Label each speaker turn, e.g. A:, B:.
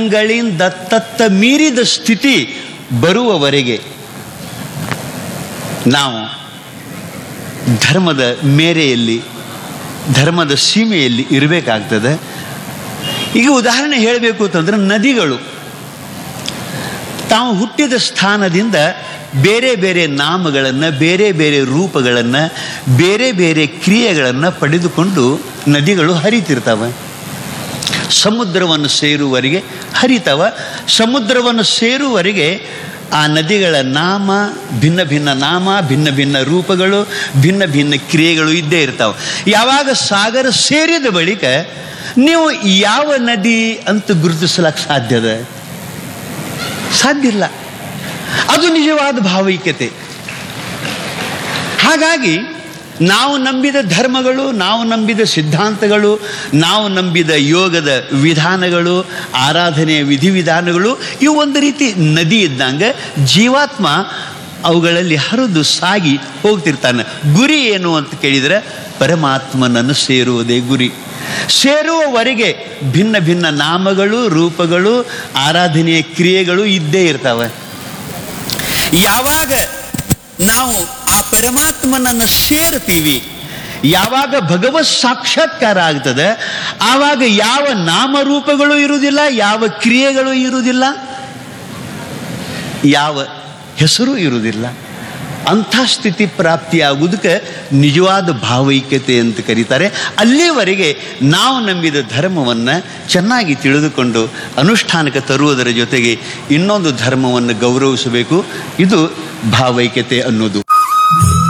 A: ಗಳಿಂದ ತತ್ತ ಮೀರಿದ ಸ್ಥಿತಿ ಬರುವವರೆಗೆ ನಾವು ಧರ್ಮದ ಮೇರೆಯಲ್ಲಿ ಧರ್ಮದ ಸೀಮೆಯಲ್ಲಿ ಇರಬೇಕಾಗ್ತದೆ ಈಗ ಉದಾಹರಣೆ ಹೇಳಬೇಕು ಅಂತಂದ್ರೆ ನದಿಗಳು ತಾವು ಹುಟ್ಟಿದ ಸ್ಥಾನದಿಂದ ಬೇರೆ ಬೇರೆ ನಾಮಗಳನ್ನು ಬೇರೆ ಬೇರೆ ರೂಪಗಳನ್ನು ಬೇರೆ ಬೇರೆ ಕ್ರಿಯೆಗಳನ್ನು ಪಡೆದುಕೊಂಡು ನದಿಗಳು ಹರಿತಿರ್ತವೆ ಸಮುದ್ರವನ್ನು ಸೇರುವವರೆಗೆ ಹರಿತವ ಸಮುದ್ರವನ್ನು ಸೇರುವವರೆಗೆ ಆ ನದಿಗಳ ನಾಮ ಭಿನ್ನ ಭಿನ್ನ ನಾಮ ಭಿನ್ನ ಭಿನ್ನ ರೂಪಗಳು ಭಿನ್ನ ಭಿನ್ನ ಕ್ರಿಯೆಗಳು ಇದ್ದೇ ಇರ್ತಾವೆ ಯಾವಾಗ ಸಾಗರ ಸೇರಿದ ಬಳಿಕ ನೀವು ಯಾವ ನದಿ ಅಂತ ಗುರುತಿಸ್ಲಕ್ಕೆ ಸಾಧ್ಯದ ಸಾಧ್ಯ ಇಲ್ಲ ಅದು ನಿಜವಾದ ಭಾವೈಕ್ಯತೆ ಹಾಗಾಗಿ ನಾವು ನಂಬಿದ ಧರ್ಮಗಳು ನಾವು ನಂಬಿದ ಸಿದ್ಧಾಂತಗಳು ನಾವು ನಂಬಿದ ಯೋಗದ ವಿಧಾನಗಳು ಆರಾಧನೆಯ ವಿಧಿವಿಧಾನಗಳು ಇವು ಒಂದು ರೀತಿ ನದಿ ಇದ್ದಂಗೆ ಜೀವಾತ್ಮ ಅವುಗಳಲ್ಲಿ ಹರಿದು ಸಾಗಿ ಹೋಗ್ತಿರ್ತಾನೆ ಗುರಿ ಏನು ಅಂತ ಕೇಳಿದರೆ ಪರಮಾತ್ಮನನ್ನು ಸೇರುವುದೇ ಗುರಿ ಸೇರುವವರೆಗೆ ಭಿನ್ನ ಭಿನ್ನ ನಾಮಗಳು ರೂಪಗಳು ಆರಾಧನೆಯ ಕ್ರಿಯೆಗಳು ಇದ್ದೇ ಇರ್ತವೆ ಯಾವಾಗ ನಾವು ಆ ಪರಮಾತ್ಮನನ್ನು ಸೇರ್ತೀವಿ ಯಾವಾಗ ಭಗವತ್ ಸಾಕ್ಷಾತ್ಕಾರ ಆಗ್ತದೆ ಆವಾಗ ಯಾವ ನಾಮರೂಪಗಳು ಇರುವುದಿಲ್ಲ ಯಾವ ಕ್ರಿಯೆಗಳು ಇರುವುದಿಲ್ಲ ಯಾವ ಹೆಸರು ಇರುವುದಿಲ್ಲ ಅಂಥ ಸ್ಥಿತಿ ಪ್ರಾಪ್ತಿಯಾಗುವುದಕ್ಕೆ ನಿಜವಾದ ಭಾವೈಕ್ಯತೆ ಅಂತ ಕರೀತಾರೆ ಅಲ್ಲಿವರೆಗೆ ನಾವು ನಂಬಿದ ಧರ್ಮವನ್ನು ಚೆನ್ನಾಗಿ ತಿಳಿದುಕೊಂಡು ಅನುಷ್ಠಾನಕ್ಕೆ ತರುವುದರ ಜೊತೆಗೆ ಇನ್ನೊಂದು ಧರ್ಮವನ್ನು ಗೌರವಿಸಬೇಕು ಇದು ಭಾವೈಕ್ಯತೆ ಅನ್ನೋದು